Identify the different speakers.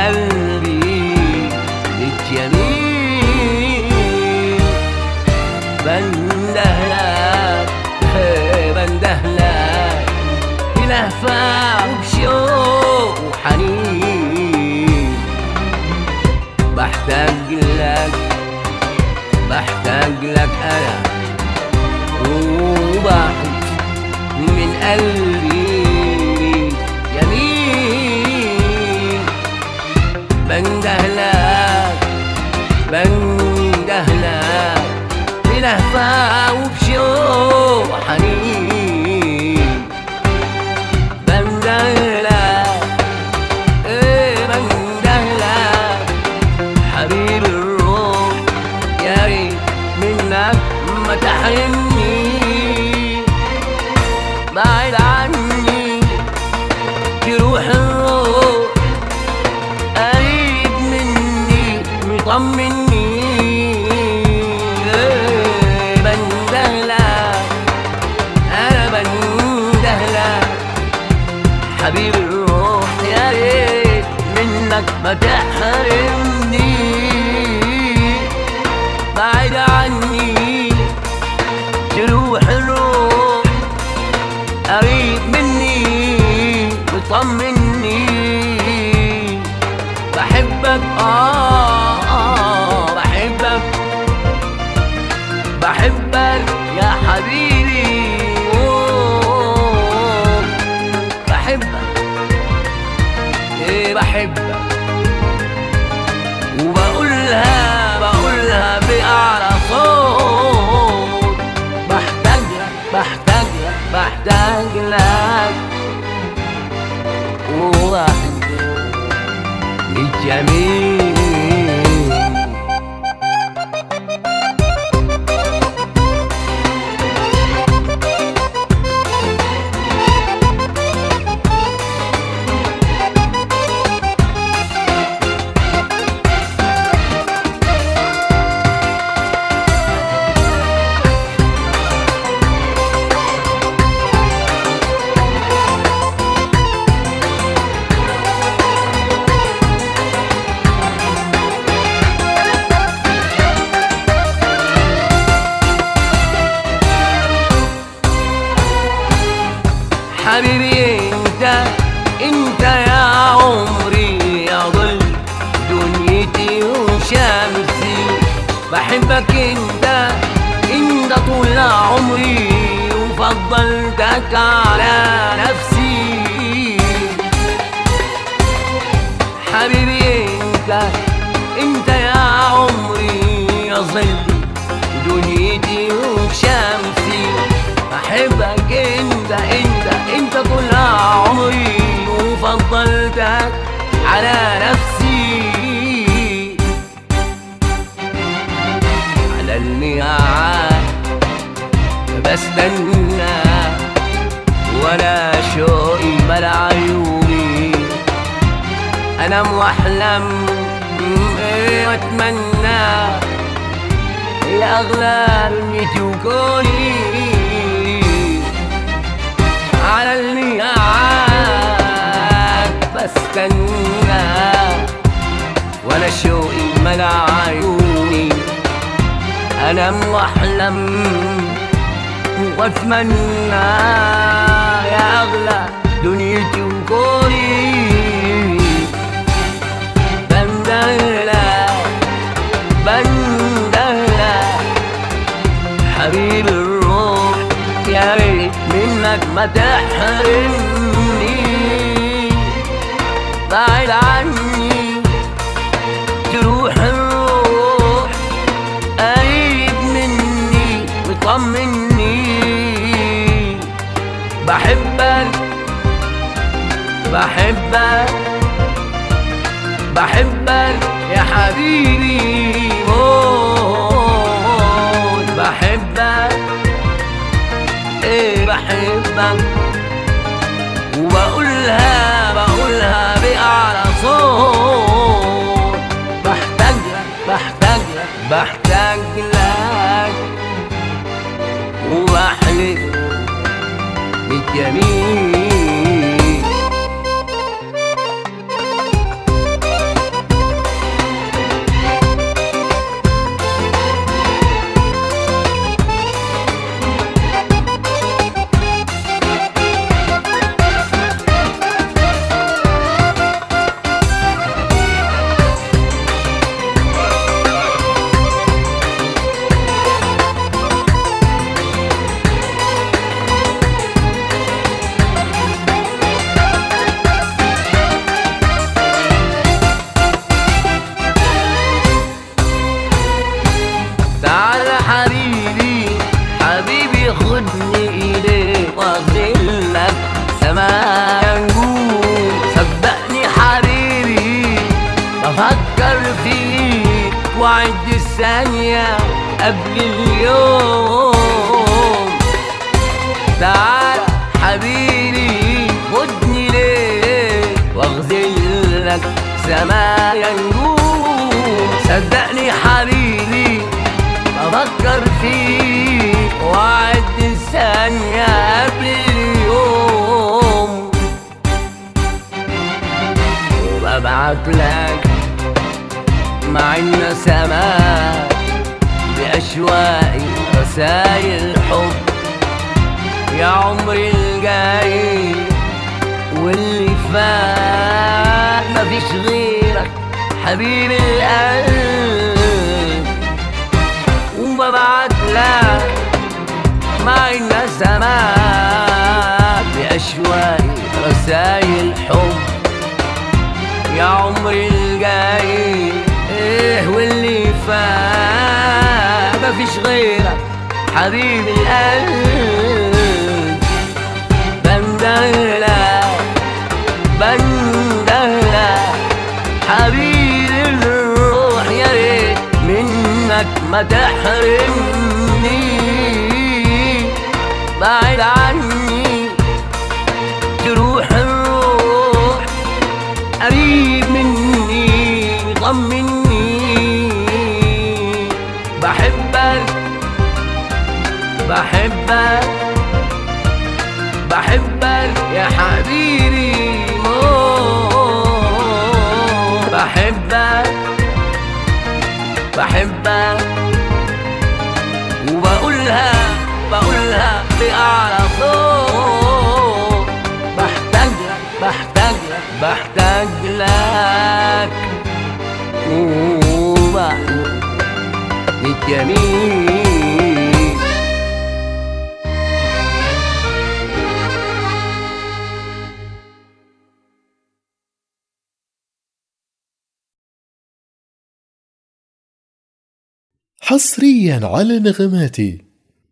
Speaker 1: قلبي للجميل بندهلك بندهلك بلهفة وبشوق وحنين بحتاج لك بحتاج لك أنا وبحب من قلبي يمين بندهلك بندهلك بلهفة وبشوق حنين بندهلك ايه بندهلك حبيب الروح يا ريت منك ما تحرمني بعد عني تروح الروح قريب مني مطمني إيه بندهلك انا بندهلك حبيب الروح يا ريت منك ما تحرمني بعد عني تروح الروح قريب مني وطمني بحبك آه, آه بحبك بحبك يا حبيبي أوه بحبك ايه بحبك وبقولها بقولها بأعلى صوت بحتاج لك بحتاج لك بحتاج لك وبحبك للجميل حبيبي انت انت يا عمري يا ظل دنيتي وشمسي بحبك انت انت طول عمري وفضلتك على نفسي حبيبي انت انت يا عمري يا ظل دنيتي وشمسي بحبك انت انت انت طول عمري وفضلتك على نفسي على الميعاد بستنى ولا شوقي بلا عيوني انام واحلم إيه واتمنى يا اغلى دنيتي وكوني على الميعاد بستنى وانا شوقي ملا عيوني انام واحلم واتمنى يا اغلى دنيتي وكوني بندهلك بندهلك حبيب الروح يا ريت منك ما تحرمني بعد عني تروح الروح قريب مني وطمني بحبك بحبك بحبك يا حبيبي موت بحبك ايه بحبك وبقولها بقولها بأعلى صوت بحتاج لك بحتاج لك بحتاج لك وبحلف بالجميل بفكر فيك وعد الثانية قبل اليوم تعال حبيبي خدني ليه واغزل لك سمايا نجوم صدقني حبيبي بفكر فيك وعد الثانية قبل اليوم وببعت لك مع النسمات بأشواقي رسايل حب يا عمري الجاي واللي فات مفيش غيرك حبيب القلب وببعت لك مع النسمات بأشواقي رسايل حب يا عمري الجاي ايه واللي فات مفيش غيرك حبيب القلب بندهلك بندهلك حبيب الروح يا ريت منك ما تحرمني بعد عني تروح الروح قريب مني طمني بحبك بحبك بحبك يا حبيبي موت بحبك بحبك وبقولها بقولها بأعلى صوت بحتاج لك بحتاج لك بحتاج لك وبحتاج الجميل
Speaker 2: حصريا على نغماتي